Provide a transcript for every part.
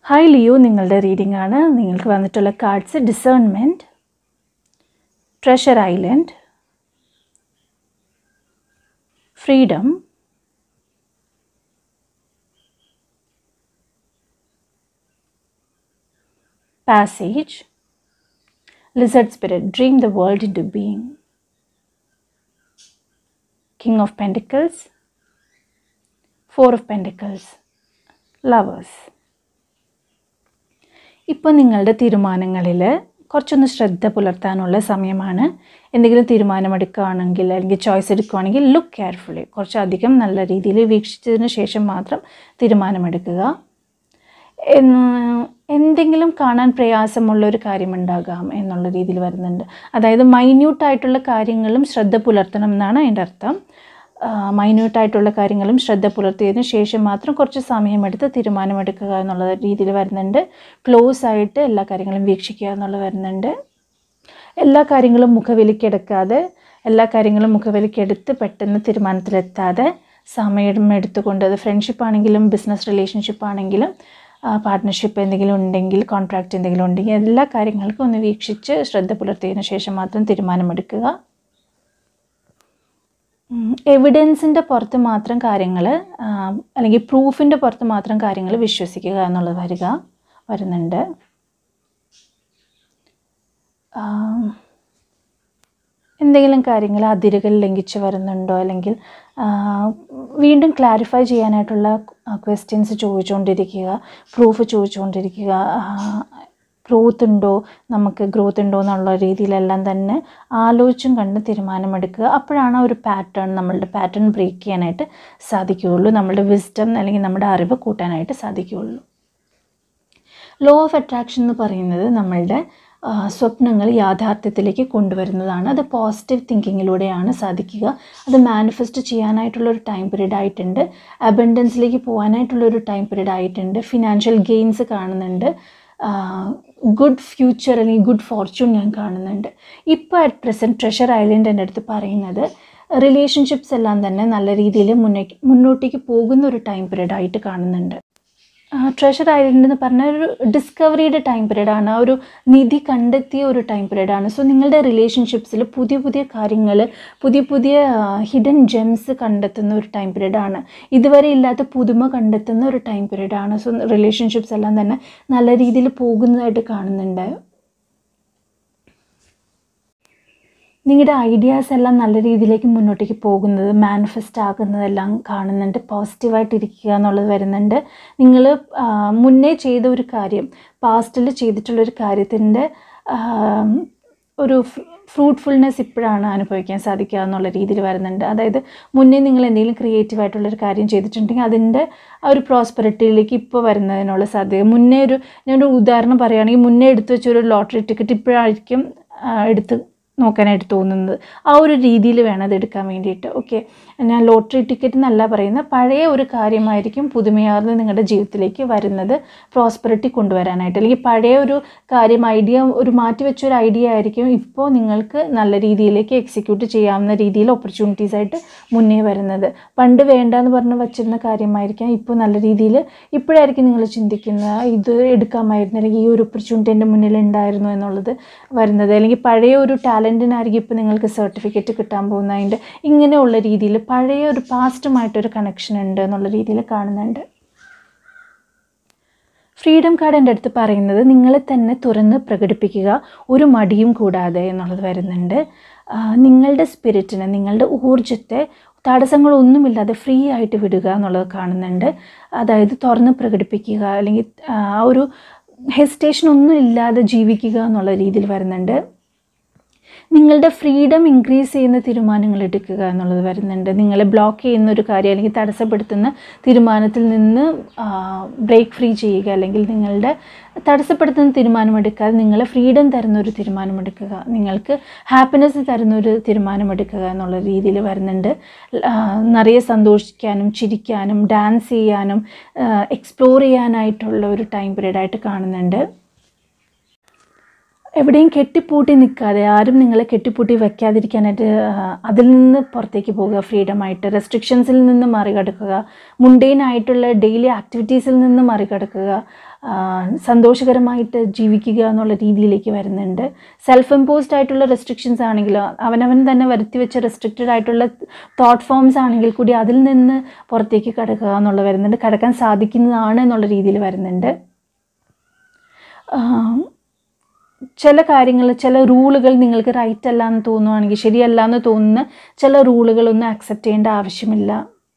hi Leo നിങ്ങളുടെ reading ആണ് നിങ്ങൾക്ക് വന്നിട്ടുള്ള cards discernment treasure island freedom passage lizard spirit dream the world into being king of pentacles four of pentacles lovers ഇപ്പോൾ നിങ്ങളുടെ തീരുമാനങ്ങളിൽ കുറച്ചൊന്ന് ശ്രദ്ധ പുലർത്താനുള്ള സമയമാണ് എന്തെങ്കിലും തീരുമാനമെടുക്കുകയാണെങ്കിൽ അല്ലെങ്കിൽ ചോയ്സ് എടുക്കുകയാണെങ്കിൽ ലുക്ക് കെയർഫുള്ളി കുറച്ചധികം നല്ല രീതിയിൽ വീക്ഷിച്ചതിന് ശേഷം മാത്രം തീരുമാനമെടുക്കുക എന്ന് എന്തെങ്കിലും കാണാൻ പ്രയാസമുള്ള ഒരു കാര്യമുണ്ടാകാം എന്നുള്ള രീതിയിൽ വരുന്നുണ്ട് അതായത് മൈന്യൂട്ടായിട്ടുള്ള കാര്യങ്ങളും ശ്രദ്ധ പുലർത്തണം എന്നാണ് അതിൻ്റെ അർത്ഥം മൈന്യൂട്ടായിട്ടുള്ള കാര്യങ്ങളും ശ്രദ്ധ പുലർത്തിയതിന് ശേഷം മാത്രം കുറച്ച് സമയമെടുത്ത് തീരുമാനമെടുക്കുക എന്നുള്ള രീതിയിൽ വരുന്നുണ്ട് ക്ലോസ് ആയിട്ട് എല്ലാ കാര്യങ്ങളും വീക്ഷിക്കുക എന്നുള്ള വരുന്നുണ്ട് എല്ലാ കാര്യങ്ങളും മുഖവിലിക്കെടുക്കാതെ എല്ലാ കാര്യങ്ങളും മുഖവിലിക്കെടുത്ത് പെട്ടെന്ന് തീരുമാനത്തിലെത്താതെ സമയം എടുത്തുകൊണ്ട് അത് ഫ്രണ്ട്ഷിപ്പ് ആണെങ്കിലും ബിസിനസ് റിലേഷൻഷിപ്പ് ആണെങ്കിലും പാർട്ട്ണർഷിപ്പ് എന്തെങ്കിലും ഉണ്ടെങ്കിൽ കോൺട്രാക്റ്റ് എന്തെങ്കിലും ഉണ്ടെങ്കിൽ എല്ലാ കാര്യങ്ങൾക്കും ഒന്ന് വീക്ഷിച്ച് ശ്രദ്ധ പുലർത്തിയതിന് ശേഷം മാത്രം തീരുമാനമെടുക്കുക എവിഡൻസിൻ്റെ പുറത്ത് മാത്രം കാര്യങ്ങൾ അല്ലെങ്കിൽ പ്രൂഫിൻ്റെ പുറത്ത് മാത്രം കാര്യങ്ങൾ വിശ്വസിക്കുക എന്നുള്ളത് വരിക വരുന്നുണ്ട് എന്തെങ്കിലും കാര്യങ്ങൾ അതിരുകൾ ലംഘിച്ച് വരുന്നുണ്ടോ അല്ലെങ്കിൽ വീണ്ടും ക്ലാരിഫൈ ചെയ്യാനായിട്ടുള്ള ക്വസ്റ്റ്യൻസ് ചോദിച്ചുകൊണ്ടിരിക്കുക പ്രൂഫ് ചോദിച്ചുകൊണ്ടിരിക്കുക ഗ്രോത്ത് ഉണ്ടോ നമുക്ക് ഗ്രോത്ത് ഉണ്ടോ എന്നുള്ള രീതിയിലെല്ലാം തന്നെ ആലോചിച്ചും കണ്ട് തീരുമാനമെടുക്കുക അപ്പോഴാണ് ഒരു പാറ്റേൺ നമ്മളുടെ പാറ്റേൺ ബ്രേക്ക് ചെയ്യാനായിട്ട് സാധിക്കുകയുള്ളൂ നമ്മളുടെ വിസ്ഡം അല്ലെങ്കിൽ നമ്മുടെ അറിവ് കൂട്ടാനായിട്ട് സാധിക്കുകയുള്ളൂ ലോ ഓഫ് അട്രാക്ഷൻ എന്ന് പറയുന്നത് നമ്മളുടെ സ്വപ്നങ്ങൾ യാഥാർത്ഥ്യത്തിലേക്ക് കൊണ്ടുവരുന്നതാണ് അത് പോസിറ്റീവ് തിങ്കിങ്ങിലൂടെയാണ് സാധിക്കുക അത് മാനിഫെസ്റ്റ് ചെയ്യാനായിട്ടുള്ള ഒരു ടൈം പീരീഡ് ആയിട്ടുണ്ട് അബൻഡൻസിലേക്ക് പോകാനായിട്ടുള്ള ഒരു ടൈം പീരീഡ് ആയിട്ടുണ്ട് ഫിനാൻഷ്യൽ ഗെയിൻസ് കാണുന്നുണ്ട് ഗുഡ് ഫ്യൂച്ചർ അല്ലെങ്കിൽ ഗുഡ് ഫോർച്യൂൺ ഞാൻ കാണുന്നുണ്ട് ഇപ്പോൾ അറ്റ് പ്രസൻറ്റ് ട്രഷർ ഐലൻഡ് എൻ്റെ അടുത്ത് പറയുന്നത് റിലേഷൻഷിപ്സ് എല്ലാം തന്നെ നല്ല രീതിയിൽ മുന്നേ മുന്നോട്ടേക്ക് പോകുന്ന ഒരു ടൈം പീരീഡ് ആയിട്ട് കാണുന്നുണ്ട് ട്രഷർ ഐലൻഡ് എന്ന് പറഞ്ഞാൽ ഒരു ഡിസ്കവറിയുടെ ടൈം പീരീഡാണ് ആ ഒരു നിധി കണ്ടെത്തിയ ഒരു ടൈം പീരീഡാണ് സോ നിങ്ങളുടെ റിലേഷൻഷിപ്സിൽ പുതിയ പുതിയ കാര്യങ്ങൾ പുതിയ പുതിയ ഹിഡൻ ജെംസ് കണ്ടെത്തുന്ന ഒരു ടൈം പീരീഡാണ് ഇതുവരെ ഇല്ലാത്ത പുതുമ കണ്ടെത്തുന്ന ഒരു ടൈം പീരീഡാണ് സോ റിലേഷൻഷിപ്സ് എല്ലാം തന്നെ നല്ല രീതിയിൽ പോകുന്നതായിട്ട് കാണുന്നുണ്ട് നിങ്ങളുടെ ഐഡിയാസ് എല്ലാം നല്ല രീതിയിലേക്ക് മുന്നോട്ടേക്ക് പോകുന്നത് മാനിഫെസ്റ്റ് ആകുന്നതെല്ലാം കാണുന്നുണ്ട് പോസിറ്റീവായിട്ട് ഇരിക്കുക എന്നുള്ളത് വരുന്നുണ്ട് നിങ്ങൾ മുന്നേ ചെയ്ത ഒരു കാര്യം പാസ്റ്റിൽ ചെയ്തിട്ടുള്ളൊരു കാര്യത്തിൻ്റെ ഒരു ഫ്രൂട്ട്ഫുൾനെസ് ഇപ്പോഴാണ് അനുഭവിക്കാൻ സാധിക്കുക എന്നുള്ള രീതിയിൽ വരുന്നുണ്ട് അതായത് മുന്നേ നിങ്ങൾ എന്തെങ്കിലും ക്രിയേറ്റീവ് ആയിട്ടുള്ളൊരു കാര്യം ചെയ്തിട്ടുണ്ടെങ്കിൽ അതിൻ്റെ ആ ഒരു പ്രോസ്പെറിറ്റിയിലേക്ക് ഇപ്പോൾ വരുന്നതിനുള്ള സാധ്യത മുന്നേ ഒരു ഞാനൊരു ഉദാഹരണം പറയുകയാണെങ്കിൽ മുന്നേ എടുത്തു വെച്ചൊരു ലോട്ടറി ടിക്കറ്റ് ഇപ്പോഴായിരിക്കും എടുത്ത് നോക്കാനായിട്ട് തോന്നുന്നത് ആ ഒരു രീതിയിൽ വേണം അത് എടുക്കാൻ വേണ്ടിയിട്ട് ഓക്കെ ഞാൻ ലോട്ടറി ടിക്കറ്റ് എന്നല്ല പറയുന്നത് പഴയ ഒരു കാര്യമായിരിക്കും പുതുമയാർന്ന് നിങ്ങളുടെ ജീവിതത്തിലേക്ക് വരുന്നത് പ്രോസ്പെറിറ്റി കൊണ്ടുവരാനായിട്ട് അല്ലെങ്കിൽ പഴയ ഒരു കാര്യം ഐഡിയ ഒരു മാറ്റി വെച്ച ഒരു ഐഡിയ ആയിരിക്കും ഇപ്പോൾ നിങ്ങൾക്ക് നല്ല രീതിയിലേക്ക് എക്സിക്യൂട്ട് ചെയ്യാവുന്ന രീതിയിൽ ഓപ്പർച്യൂണിറ്റീസ് ആയിട്ട് മുന്നേ വരുന്നത് പണ്ട് വേണ്ട എന്ന് പറഞ്ഞ് വച്ചിരുന്ന കാര്യമായിരിക്കാം ഇപ്പോൾ നല്ല രീതിയിൽ ഇപ്പോഴായിരിക്കും നിങ്ങൾ ചിന്തിക്കുന്നത് ഇത് എടുക്കാമായിരുന്നു അല്ലെങ്കിൽ ഈ ഒരു ഓപ്പർച്യൂണിറ്റി എൻ്റെ മുന്നിൽ ഉണ്ടായിരുന്നു എന്നുള്ളത് വരുന്നത് അല്ലെങ്കിൽ പഴയ ഒരു ടാലൻറ്റിനായിരിക്കും ഇപ്പോൾ നിങ്ങൾക്ക് സർട്ടിഫിക്കറ്റ് കിട്ടാൻ പോകുന്നതിൻ്റെ ഇങ്ങനെയുള്ള രീതിയിൽ പഴയ ഒരു പാസ്റ്റുമായിട്ടൊരു കണക്ഷൻ ഉണ്ട് എന്നുള്ള രീതിയിൽ കാണുന്നുണ്ട് ഫ്രീഡം കാർഡ് എൻ്റെ അടുത്ത് പറയുന്നത് നിങ്ങളെ തന്നെ തുറന്ന് പ്രകടിപ്പിക്കുക ഒരു മടിയും കൂടാതെ എന്നുള്ളത് വരുന്നുണ്ട് നിങ്ങളുടെ സ്പിരിറ്റിനെ നിങ്ങളുടെ ഊർജത്തെ തടസ്സങ്ങളൊന്നുമില്ലാതെ ഫ്രീ ആയിട്ട് വിടുക എന്നുള്ളത് കാണുന്നുണ്ട് അതായത് തുറന്ന് പ്രകടിപ്പിക്കുക അല്ലെങ്കിൽ ആ ഒരു ഹെസിറ്റേഷൻ ഒന്നും ഇല്ലാതെ ജീവിക്കുക എന്നുള്ള രീതിയിൽ വരുന്നുണ്ട് നിങ്ങളുടെ ഫ്രീഡം ഇൻക്രീസ് ചെയ്യുന്ന തീരുമാനങ്ങൾ എടുക്കുക എന്നുള്ളത് വരുന്നുണ്ട് നിങ്ങളെ ബ്ലോക്ക് ചെയ്യുന്ന ഒരു കാര്യം അല്ലെങ്കിൽ തടസ്സപ്പെടുത്തുന്ന തീരുമാനത്തിൽ നിന്ന് ബ്രേക്ക് ഫ്രീ ചെയ്യുക അല്ലെങ്കിൽ നിങ്ങളുടെ തടസ്സപ്പെടുത്തുന്ന തീരുമാനമെടുക്കാതെ നിങ്ങളെ ഫ്രീഡം തരുന്ന ഒരു തീരുമാനമെടുക്കുക നിങ്ങൾക്ക് ഹാപ്പിനെസ് തരുന്ന ഒരു തീരുമാനമെടുക്കുക എന്നുള്ള രീതിയിൽ വരുന്നുണ്ട് നിറയെ സന്തോഷിക്കാനും ചിരിക്കാനും ഡാൻസ് ചെയ്യാനും എക്സ്പ്ലോർ ചെയ്യാനായിട്ടുള്ള ഒരു ടൈം പീരീഡായിട്ട് കാണുന്നുണ്ട് എവിടെയും കെട്ടിപ്പൂട്ടി നിൽക്കാതെ ആരും നിങ്ങളെ കെട്ടിപ്പൂട്ടി വെക്കാതിരിക്കാനായിട്ട് ആ, അതിൽ നിന്ന് പുറത്തേക്ക് പോകുക ഫ്രീഡമായിട്ട് റെസ്ട്രിക്ഷൻസിൽ നിന്ന് മറികടക്കുക മുണ്ടെയിൻ ആയിട്ടുള്ള ഡെയിലി ആക്ടിവിറ്റീസിൽ നിന്ന് മറികടക്കുക ആ, സന്തോഷകരമായിട്ട് ജീവിക്കുക എന്നുള്ള രീതിയിലേക്ക് വരുന്നുണ്ട് സെൽഫ് ഇമ്പോസ്ഡ് ആയിട്ടുള്ള റെസ്ട്രിക്ഷൻസ് ആണെങ്കിൽ അവനവൻ തന്നെ വരുത്തി വെച്ച റെസ്ട്രിക്റ്റഡ് ആയിട്ടുള്ള തോട്ട് ഫോംസ് ആണെങ്കിൽ കൂടി അതിൽ നിന്ന് പുറത്തേക്ക് കടക്കുക എന്നുള്ള വരുന്നുണ്ട് കടക്കാൻ സാധിക്കുന്നതാണ് എന്നുള്ള രീതിയിൽ വരുന്നുണ്ട് ആ, ചില കാര്യങ്ങൾ ചില റൂളുകൾ നിങ്ങൾക്ക് റൈറ്റ് അല്ല എന്ന് തോന്നുവാണെങ്കിൽ ശരിയല്ല എന്ന് തോന്നുന്ന ചില റൂളുകളൊന്നും അക്സെപ്റ്റ് ചെയ്യേണ്ട ആവശ്യമില്ല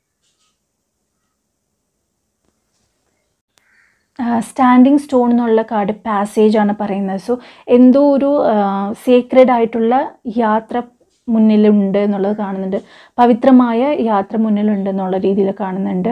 സ്റ്റാൻഡിങ് സ്റ്റോൺ എന്നുള്ള കാർഡ് പാസേജ് ആണ് പറയുന്നത് സോ എന്തോ ഒരു സീക്രഡ് ആയിട്ടുള്ള യാത്ര മുന്നിലുണ്ട് എന്നുള്ളത് കാണുന്നുണ്ട് പവിത്രമായ യാത്ര മുന്നിലുണ്ട് എന്നുള്ള രീതിയിൽ കാണുന്നുണ്ട്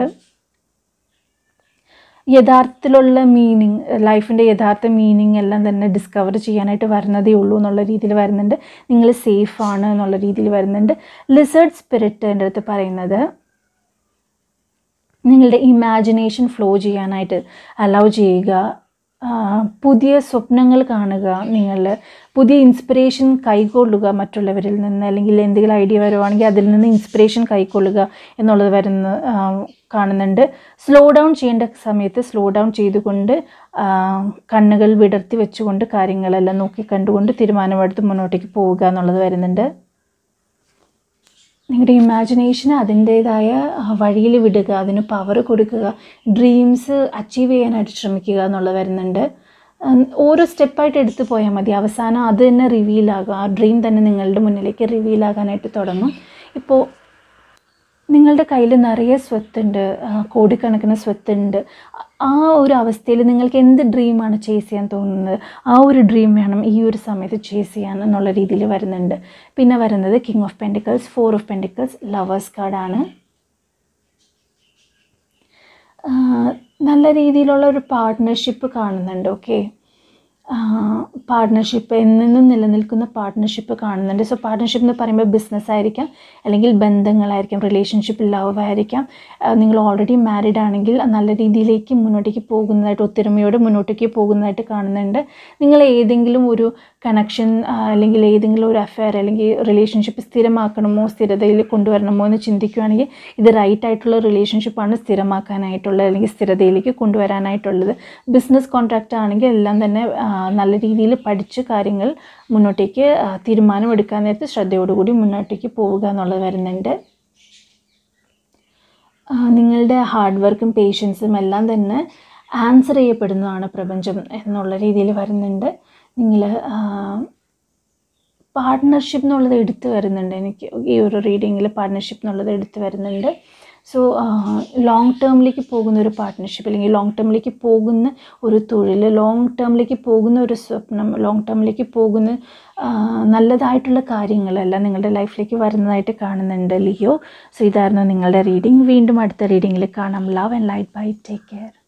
യഥാർത്ഥത്തിലുള്ള മീനിങ് ലൈഫിൻ്റെ യഥാർത്ഥ മീനിങ് എല്ലാം തന്നെ ഡിസ്കവർ ചെയ്യാനായിട്ട് വരുന്നതേ ഉള്ളൂ എന്നുള്ള രീതിയിൽ വരുന്നുണ്ട് നിങ്ങൾ സേഫ് ആണ് എന്നുള്ള രീതിയിൽ വരുന്നുണ്ട് ലിസേർഡ് സ്പിരിറ്റ് എൻ്റെ അടുത്ത് പറയുന്നത് നിങ്ങളുടെ ഇമാജിനേഷൻ ഫ്ലോ ചെയ്യാനായിട്ട് അലൗ ചെയ്യുക ആ, പുതിയ സ്വപ്നങ്ങൾ കാണുക നിങ്ങൾ പുതിയ ഇൻസ്പിറേഷൻ കൈക്കൊള്ളുക മറ്റുള്ളവരിൽ നിന്ന് അല്ലെങ്കിൽ എന്തെങ്കിലും ഐഡിയ വരുവാണെങ്കിൽ അതിൽ നിന്ന് ഇൻസ്പിറേഷൻ കൈക്കൊള്ളുക എന്നുള്ളത് വരുന്ന ആ, കാണുന്നുണ്ട് സ്ലോ ഡൗൺ ചെയ്യേണ്ട സമയത്ത് സ്ലോ ഡൗൺ ചെയ്തുകൊണ്ട് ആ, കണ്ണുകൾ വിടർത്തി വെച്ചുകൊണ്ട് കാര്യങ്ങളെല്ലാം നോക്കി കണ്ടുകൊണ്ട് തീരുമാനമെടുത്ത് മുന്നോട്ടേക്ക് പോവുക എന്നുള്ളത് വരുന്നുണ്ട് നിങ്ങളുടെ ഇമാജിനേഷന് അതിൻ്റേതായ വഴിയിൽ വിടുക അതിന് പവർ കൊടുക്കുക ഡ്രീംസ് അച്ചീവ് ചെയ്യാനായിട്ട് ശ്രമിക്കുക എന്നുള്ളത് വരുന്നുണ്ട് ഉം, ഓരോ സ്റ്റെപ്പായിട്ട് എടുത്തു പോയാൽ മതി അവസാനം അത് തന്നെ റിവീലാകുക ആ ഡ്രീം തന്നെ നിങ്ങളുടെ മുന്നിലേക്ക് റിവീലാകാനായിട്ട് തുടങ്ങും ഇപ്പോൾ നിങ്ങളുടെ കയ്യിൽ നിറയെ സ്വത്തുണ്ട് ആ, കോടിക്കണക്കിന് സ്വത്തുണ്ട് ആ ഒരു അവസ്ഥയിൽ നിങ്ങൾക്ക് എന്ത് ഡ്രീമാണ് ചേസ് ചെയ്യാൻ തോന്നുന്നത് ആ ഒരു ഡ്രീം വേണം ഈ ഒരു സമയത്ത് ചേസ് ചെയ്യാൻ എന്നുള്ള രീതിയിൽ വരുന്നുണ്ട് പിന്നെ വരുന്നത് king of pentacles four of pentacles lovers കാർഡാണ് നല്ല രീതിയിലുള്ള ഒരു പാർട്ട്ണർഷിപ്പ് കാണുന്നുണ്ട് ഓക്കെ പാർട്ട്ണർഷിപ്പ് എന്നെന്നും നിലനിൽക്കുന്ന പാർട്ട്ണർഷിപ്പ് കാണുന്നുണ്ട് സോ പാർട്ട്ണർഷിപ്പ് എന്ന് പറയുമ്പോൾ ബിസിനസ് ആയിരിക്കാം അല്ലെങ്കിൽ ബന്ധങ്ങളായിരിക്കാം റിലേഷൻഷിപ്പ് ലവ് ആയിരിക്കാം ആ, നിങ്ങൾ ഓൾറെഡി മാരീഡ് ആണെങ്കിൽ നല്ല രീതിയിലേക്ക് മുന്നോട്ടേക്ക് പോകുന്നതായിട്ട് ഒത്തൊരുമയോടെ മുന്നോട്ടേക്ക് പോകുന്നതായിട്ട് കാണുന്നുണ്ട് നിങ്ങൾ ഏതെങ്കിലും ഒരു കണക്ഷൻ അല്ലെങ്കിൽ ഏതെങ്കിലും ഒരു അഫെയർ അല്ലെങ്കിൽ റിലേഷൻഷിപ്പ് സ്ഥിരമാക്കണമോ സ്ഥിരതയിൽ കൊണ്ടുവരണമോ എന്ന് ചിന്തിക്കുകയാണെങ്കിൽ ഇത് റൈറ്റ് ആയിട്ടുള്ള റിലേഷൻഷിപ്പാണ് സ്ഥിരമാക്കാനായിട്ടുള്ളത് അല്ലെങ്കിൽ സ്ഥിരതയിലേക്ക് കൊണ്ടുവരാനായിട്ടുള്ളത് ബിസിനസ് കോൺട്രാക്റ്റ് ആണെങ്കിൽ എല്ലാം തന്നെ ആ, നല്ല രീതിയിൽ പഠിച്ച് കാര്യങ്ങൾ മുന്നോട്ടേക്ക് ആ, തീരുമാനമെടുക്കാൻ നേരത്ത് ശ്രദ്ധയോടുകൂടി മുന്നോട്ടേക്ക് പോവുക എന്നുള്ളത് വരുന്നുണ്ട് ആ, നിങ്ങളുടെ ഹാർഡ് വർക്കും പേഷ്യൻസും എല്ലാം തന്നെ ആൻസർ ചെയ്യപ്പെടുന്നതാണ് പ്രപഞ്ചം എന്നുള്ള രീതിയിൽ വരുന്നുണ്ട് നിങ്ങൾ പാർട്ട്ണർഷിപ്പ് എന്നുള്ളത് എടുത്തു വരുന്നുണ്ട് എനിക്ക് ഈ ഒരു റീഡിങ്ങിൽ പാർട്ട്ണർഷിപ്പ് എന്നുള്ളത് എടുത്തു വരുന്നുണ്ട് സോ ലോങ് ടേമിലേക്ക് പോകുന്ന ഒരു പാർട്ട്ണർഷിപ്പ് അല്ലെങ്കിൽ ലോങ് ടേമിലേക്ക് പോകുന്ന ഒരു തൊഴിൽ ലോങ് ടേമിലേക്ക് പോകുന്ന ഒരു സ്വപ്നം ലോങ് ടേമിലേക്ക് പോകുന്ന ആ, നല്ലതായിട്ടുള്ള കാര്യങ്ങളെല്ലാം നിങ്ങളുടെ ലൈഫിലേക്ക് വരുന്നതായിട്ട് കാണുന്നുണ്ട് ലിയോ സോ ഇതായിരുന്നു നിങ്ങളുടെ റീഡിങ് വീണ്ടും അടുത്ത റീഡിങ്ങിൽ കാണാം love and light bye take care